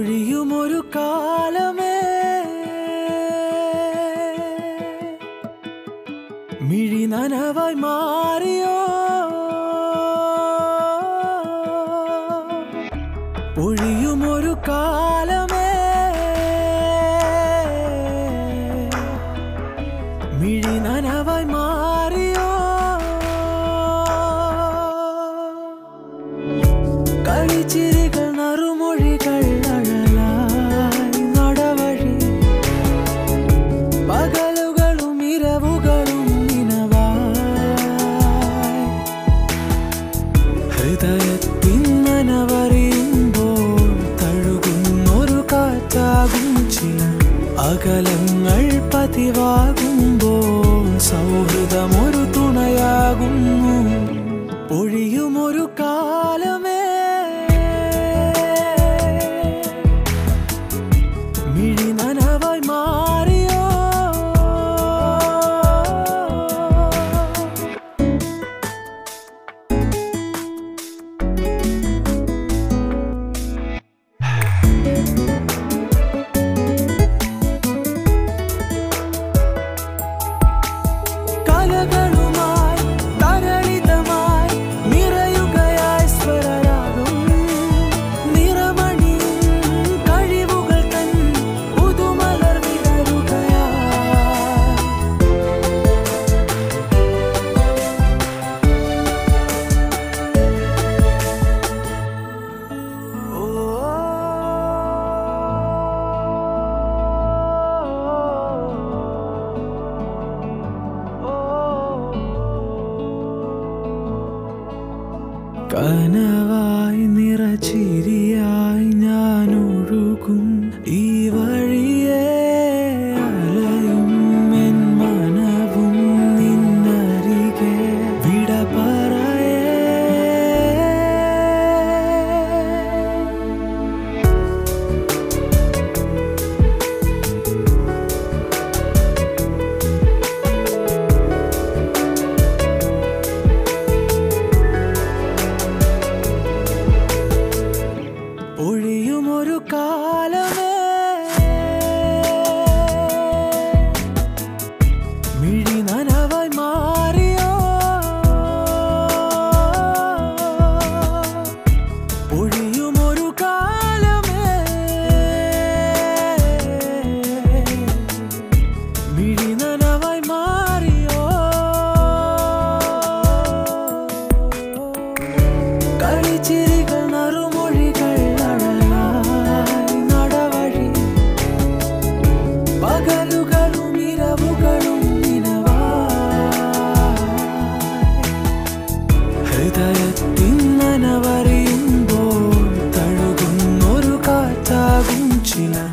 പൊഴിയുമൊരു കാലമേ മിഴി നനവായി മാറിയോ പൊഴിയുമൊരു കാലമേ മിഴി നനവായി മാറിയോ കളിച്ചിരികൾ നറുമൊഴികൾ അഴലായി നടവഴി പകലുകളും ഇരവുകളും നിനവായി ഹൃദയത്തിൻ നനവറിയുമ്പോൾ തഴുകുന്നൊരു കാറ്റാകും ചില അകലങ്ങൾ പതിവാകുമ്പോൾ സൗഹൃദമൊരു തുണയാകുന്നു പൊഴിയുമൊരു കാലമേ മിഴി നനവായി മാറിയോ കലകളുമായി തരളിതമായി നിറയുകയായി സ്വരരാഗം നിറമണി കഴിവുകൾ തൻ പുതുമലർ വിടരുകയായി കനവായി നിറച്ചിരിയായി ഞാൻ ഒഴുകും ഈ വഴിയേ അലയും എൻ മനവും നിന്നരികെ വിട പറയേ ഒഴിയുമൊരു കാലമേ മിഴി നനവായി മാറിയോ ഒഴിയുമൊരു കാലമേ മിഴി നനവായി മാറിയോ കളിച്ചിരികൾ നറുമൊഴികൾ അഴലായി നടവഴി പകലുകളും ഇരവുകളും നിനവായി ഹൃദയത്തിൻ നനവറിയുമ്പോൾ തഴുകുന്നൊരു കാറ്റാകും ചില